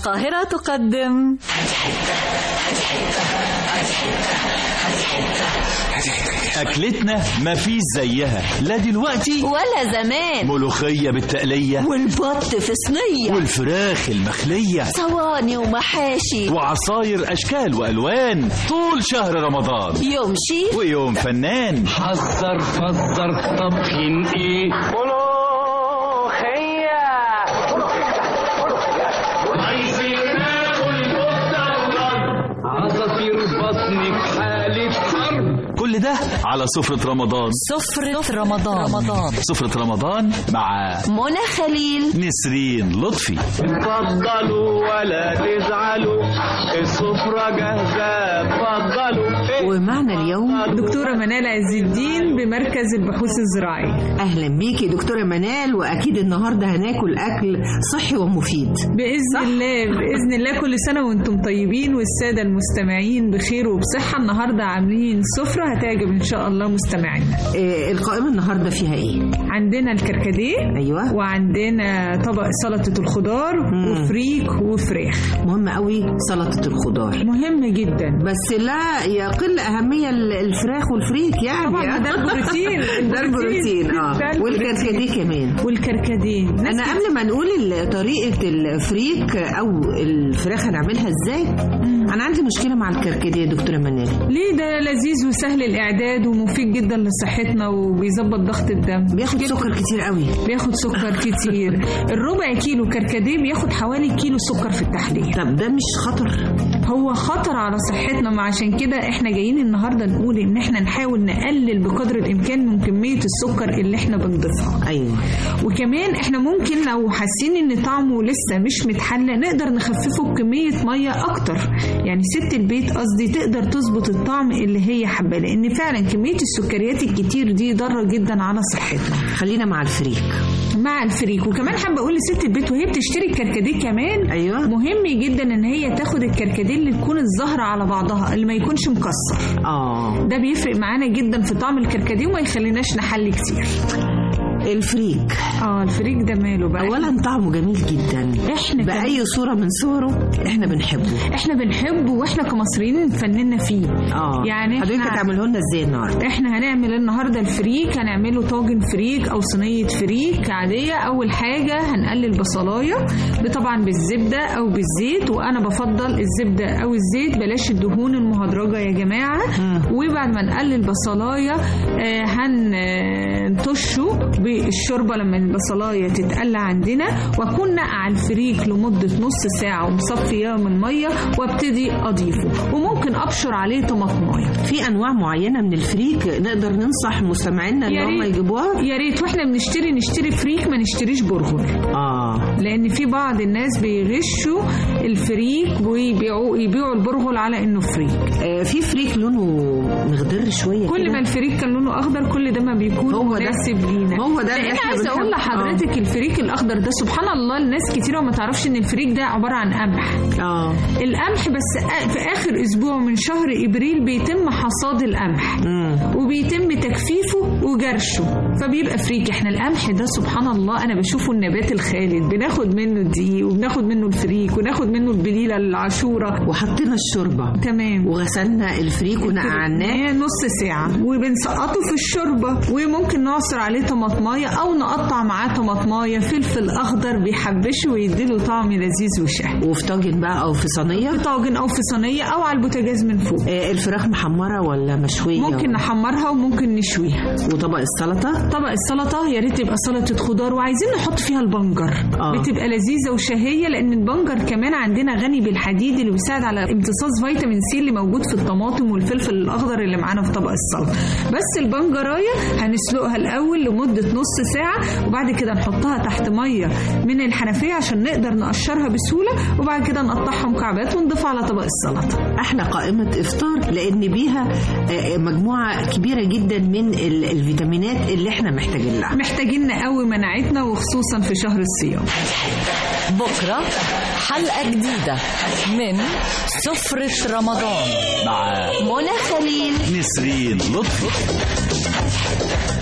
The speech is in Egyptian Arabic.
القاهرة تقدم أكلتنا مفيش زيها لا دلوقتي ولا زمان ملوخية بالتقلية والبط في صينية والفراخ المخلية صواني ومحاشي وعصاير أشكال وألوان طول شهر رمضان يوم شيف ويوم فنان حذر فزر طبخين ايه ملوخية عايزين ناكل كفتة عصافير بطني في حالة حرب كل ده على سفرة رمضان سفرة رمضان رمضان سفرة رمضان مع منى خليل نسرين لطفي اتفضلوا ولا تزعلوا السفرة جاهزة اتفضلوا ومعنا اليوم دكتورة منال عز الدين بمركز البحوث الزراعية اهلا بيكي دكتوره منال واكيد النهارده هناكل اكل صحي ومفيد بإذن الله بإذن الله كل سنة وانتم طيبين والسادة المستمعين بخير وبصحة النهاردة عاملين سفرة هتعجب إن شاء الله مستمعينا آه القائمه النهارده فيها ايه عندنا الكركديه ايوه وعندنا طبق سلطة الخضار وفريك وفراخ مهم قوي سلطه الخضار مهم جدا بس لا يقل اهميه ال- الفراخ والفريك يعني طبعا ده البروتين ده البروتين ده اه البروتين. والكركديه كمان والكركديه انا قبل ما نقول ال- طريقه الفريك او الفراخ هنعملها ازاي انا عندي مشكله مع الكركديه يا دكتوره منال ليه ده لذيذ وسهل الإعداد ومفيد جدا لصحتنا وبيظبط ضغط الدم بياخد سكر كتير قوي بياخد سكر كتير الربع كيلو كركديه بياخد حوالي كيلو سكر في التحلية طب ده مش خطر هو خطر على صحتنا ما عشان كده احنا جايين النهارده نقول ان احنا نحاول نقلل بقدر الامكان من كميه السكر اللي احنا بنضيفها ايوه وكمان احنا ممكن لو حاسين ان طعمه لسه مش متحلى نقدر نخففه بكميه ميه اكتر يعني ست البيت قصدي تقدر تظبط الطعم اللي هي حباه لان فعلا كميه السكريات الكتير دي ضاره جدا على صحتنا خلينا مع الفريك مع الفريك وكمان حابه اقول لست البيت وهي بتشتري الكركديه كمان أيوة. مهم جدا ان هي تاخد الكركديه اللي تكون الزهره على بعضها اللي ما يكونش مكسر اه ده بيفرق معانا جدا في طعم الكركديه وما يخليناش نحلي كتير الفريك اه الفريك ده ماله بقى اولا طعمه جميل جدا احنا كمان- باي صوره من صوره احنا بنحبه احنا بنحبه واحنا كمصريين فننا فيه اه يعني حضرتك احنا هتعمله لنا ازاي النهارده احنا هنعمل النهارده الفريك هنعمله طاجن فريك او صينيه فريك عاديه اول حاجه هنقلل بصلايه طبعا بالزبده او بالزيت وانا بفضل الزبده او الزيت بلاش الدهون المهدرجه يا جماعه وبعد ما نقلل بصلايه آه، هنطشه بالشوربه لما البصلايه تتقلى عندنا واكون نقع الفريك لمده نص ساعه ومصفياه من الميه وابتدي اضيفه وممكن ابشر عليه طماطمايه في انواع معينه من الفريك نقدر ننصح مستمعينا ان يا هم ريت. يجيبوها يا ريت واحنا بنشتري نشتري فريك ما نشتريش برغل اه لان في بعض الناس بيغشوا الفريك ويبيعوا يبيعوا البرغل على انه فريك آه، في فريك لونه مخضر شويه كل كده. ما الفريك كان لونه اخضر كل ده ما بيكون هو ده. مناسب لينا هو ده اللي لان إحنا عايزه اقول بنحبه. لحضرتك الفريك الاخضر ده سبحان الله الناس كتيره ما تعرفش ان الفريك ده عباره عن قمح اه القمح بس آ- في اخر اسبوع من شهر ابريل بيتم حصاد القمح امم وبيتم تجفيفه وجرشه فبيبقى فريك احنا القمح ده سبحان الله انا بشوفه النبات الخالد بناخد منه الدقيق وبناخد منه الفريك وناخد منه البليله العاشوره وحطينا الشوربه تمام وغسلنا الفريك ونقعناه نقعناه نص ساعة وبنسقطه في الشوربة وممكن نعصر عليه طماطماية أو نقطع معاه طماطماية فلفل أخضر بيحبشه ويديله طعم لذيذ وشهي وفي طاجن بقى او في صينيه في طاجن أو في صينية أو على البوتاجاز من فوق آه، الفراخ محمره ولا مشويه ممكن نحمرها وممكن نشويها وطبق السلطه طبق السلطة يا ريت تبقى سلطة خضار وعايزين نحط فيها البنجر آه. بتبقى لذيذة وشهية لأن البنجر كمان عندنا غني بالحديد اللي بيساعد على امتصاص فيتامين سي اللي موجود في الطماطم والفلفل الأخضر اللي معانا في طبق السلطة بس البنجراية هنسلقها الأول لمدة نص ساعة وبعد كده نحطها تحت مية من الحنفية عشان نقدر نقشرها بسهولة وبعد كده نقطعها مكعبات ونضيفها على طبق السلطة احلى قائمه افطار لان بيها آه، مجموعه كبيره جدا من ال- الفيتامينات اللي احنا محتاجين لها محتاجين نقوي مناعتنا وخصوصا في شهر الصيام بكرة حلقة جديدة من سفرة رمضان مع منى خليل نسرين لطفي